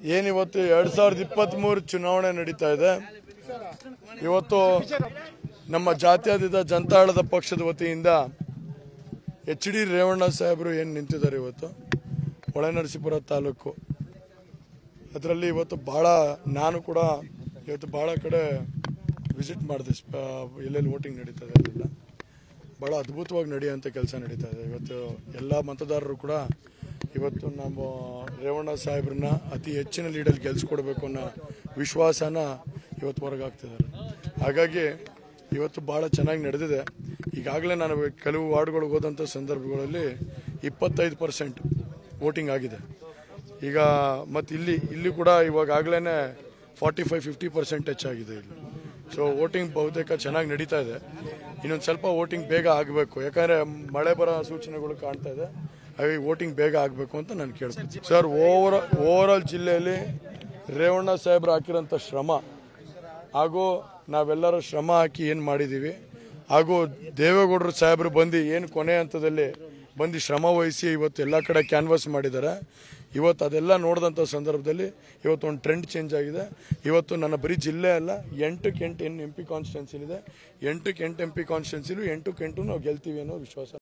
ಏನಿವತ್ತು ಎರಡ್ ಸಾವಿರದ ಇಪ್ಪತ್ತ್ ಮೂರು ಚುನಾವಣೆ ನಡೀತಾ ಇದೆ ಇವತ್ತು ನಮ್ಮ ಜಾತ್ಯತೀತ ಜನತಾಳದ ಪಕ್ಷದ ವತಿಯಿಂದ ಎಚ್ ಡಿ ರೇವಣ್ಣ ಸಾಹೇಬರು ಏನು ನಿಂತಿದ್ದಾರೆ ಇವತ್ತು ಹೊಳೆನರಸೀಪುರ ತಾಲೂಕು ಅದರಲ್ಲಿ ಇವತ್ತು ಬಹಳ ನಾನು ಕೂಡ ಇವತ್ತು ಬಹಳ ಕಡೆ ವಿಸಿಟ್ ಮಾಡಿದೆ ಸ್ಪ- ಎಲ್ಲೆಲ್ಲಿ ವೋಟಿಂಗ್ ನಡೀತದೆ ಅಲ್ಲೆಲ್ಲ ಭಾಳ ಅದ್ಭುತವಾಗಿ ನಡೆಯುವಂಥ ಕೆಲಸ ನಡೀತಾ ಇದೆ ಇವತ್ತು ಎಲ್ಲ ಮತದಾರರು ಕೂಡ ಇವತ್ತು ನಮ್ಮ ರೇವಣ್ಣ ಸಾಹೇಬ್ರನ್ನ ಅತಿ ಹೆಚ್ಚಿನ ಲೀಡಲ್ಲಿ ಗೆಲ್ಸ್ಕೊಡ್ಬೇಕು ಅನ್ನೋ ವಿಶ್ವಾಸನ ಇವತ್ತು ಹೊರಗಾಗ್ತಿದ್ದಾರೆ ಹಾಗಾಗಿ ಇವತ್ತು ಭಾಳ ಚೆನ್ನಾಗಿ ನಡೆದಿದೆ ಈಗಾಗಲೇ ನಾನು ಕೆಲವು ವಾರ್ಡ್ಗಳಿಗೆ ಹೋದಂಥ ಸಂದರ್ಭಗಳಲ್ಲಿ ಇಪ್ಪತ್ತೈದು ಪರ್ಸೆಂಟ್ ವೋಟಿಂಗ್ ಆಗಿದೆ ಈಗ ಮತ್ತು ಇಲ್ಲಿ ಇಲ್ಲಿ ಕೂಡ ಇವಾಗಲೇ ಫಾರ್ಟಿ ಫೈವ್ ಫಿಫ್ಟಿ ಪರ್ಸೆಂಟ್ ಹೆಚ್ಚಾಗಿದೆ ಇಲ್ಲಿ ಸೊ ವೋಟಿಂಗ್ ಬಹುತೇಕ ಚೆನ್ನಾಗಿ ನಡೀತಾ ಇದೆ ಇನ್ನೊಂದು ಸ್ವಲ್ಪ ವೋಟಿಂಗ್ ಬೇಗ ಆಗಬೇಕು ಯಾಕಂದರೆ ಮಳೆ ಬರೋ ಸೂಚನೆಗಳು ಕಾಣ್ತಾ ಇದೆ ಹಾಗಾಗಿ ವೋಟಿಂಗ್ ಬೇಗ ಆಗಬೇಕು ಅಂತ ನಾನು ಕೇಳ್ತೀನಿ ಸರ್ ಓವರ್ ಓವರ್ ಆಲ್ ಜಿಲ್ಲೆಯಲ್ಲಿ ರೇವಣ್ಣ ಸಾಹೇಬ್ರು ಹಾಕಿರೋಂಥ ಶ್ರಮ ಹಾಗೂ ನಾವೆಲ್ಲರೂ ಶ್ರಮ ಹಾಕಿ ಏನು ಮಾಡಿದ್ದೀವಿ ಹಾಗೂ ದೇವೇಗೌಡರು ಸಾಹೇಬರು ಬಂದು ಏನು ಕೊನೆ ಹಂತದಲ್ಲಿ ಬಂದು ಶ್ರಮ ವಹಿಸಿ ಇವತ್ತು ಎಲ್ಲ ಕಡೆ ಕ್ಯಾನ್ವಾಸ್ ಮಾಡಿದ್ದಾರೆ ಇವತ್ತು ಅದೆಲ್ಲ ನೋಡಿದಂಥ ಸಂದರ್ಭದಲ್ಲಿ ಇವತ್ತು ಒಂದು ಟ್ರೆಂಡ್ ಚೇಂಜ್ ಆಗಿದೆ ಇವತ್ತು ನನ್ನ ಬರೀ ಜಿಲ್ಲೆ ಅಲ್ಲ ಎಂಟಕ್ಕೆ ಎಂಟು ಎನ್ ಎಂ ಪಿ ಕಾನ್ಸ್ಟಿಟ್ಯೂನ್ಸಿಲಿದೆ ಎಂಟಕ್ಕೆ ಎಂಟು ಎಂ ಪಿ ಕಾನ್ಸ್ಟಿಟ್ಯೂನ್ಸಿಲು ಎಂಟಕ್ಕೆ ಎಂಟು ನಾವು ಗೆಲ್ತೀವಿ ಅನ್ನೋ ವಿಶ್ವಾಸ